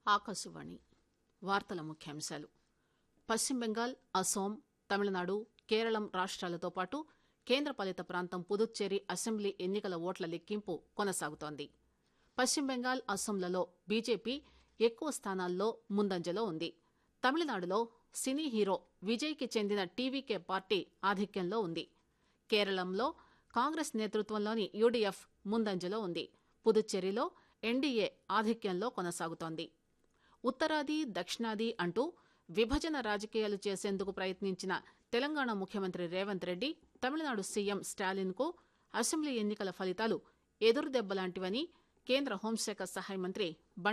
ఆకాశవాణి వార్తల ముఖ్యాంశాలు పశ్చిమ బెంగాల్ అస్సోం తమిళనాడు కేరళం రాష్టాలతో పాటు కేంద్రపాలిత ప్రాంతం పుదుచ్చేరి అసెంబ్లీ ఎన్నికల ఓట్ల లెక్కింపు కొనసాగుతోంది పశ్చిమ బెంగాల్ అస్సోంలలో బీజేపీ ఎక్కువ స్థానాల్లో ముందంజలో ఉంది తమిళనాడులో సినీ హీరో విజయ్కి చెందిన టీవీకే పార్టీ ఆధిక్యంలో ఉంది కేరళంలో కాంగ్రెస్ నేతృత్వంలోని యూడీఎఫ్ ముందంజలో ఉంది పుదుచ్చేరిలో ఎన్డీఏ ఆధిక్యంలో కొనసాగుతోంది ఉత్తరాది దక్షిణాది అంటూ విభజన రాజకీయాలు చేసేందుకు ప్రయత్నించిన తెలంగాణ ముఖ్యమంత్రి రేవంత్ రెడ్డి తమిళనాడు సీఎం స్టాలిన్ కు అసెంబ్లీ ఎన్నికల ఫలితాలు ఎదురుదెబ్బలాంటివని కేంద్ర హోంశాఖ సహాయ మంత్రి బండి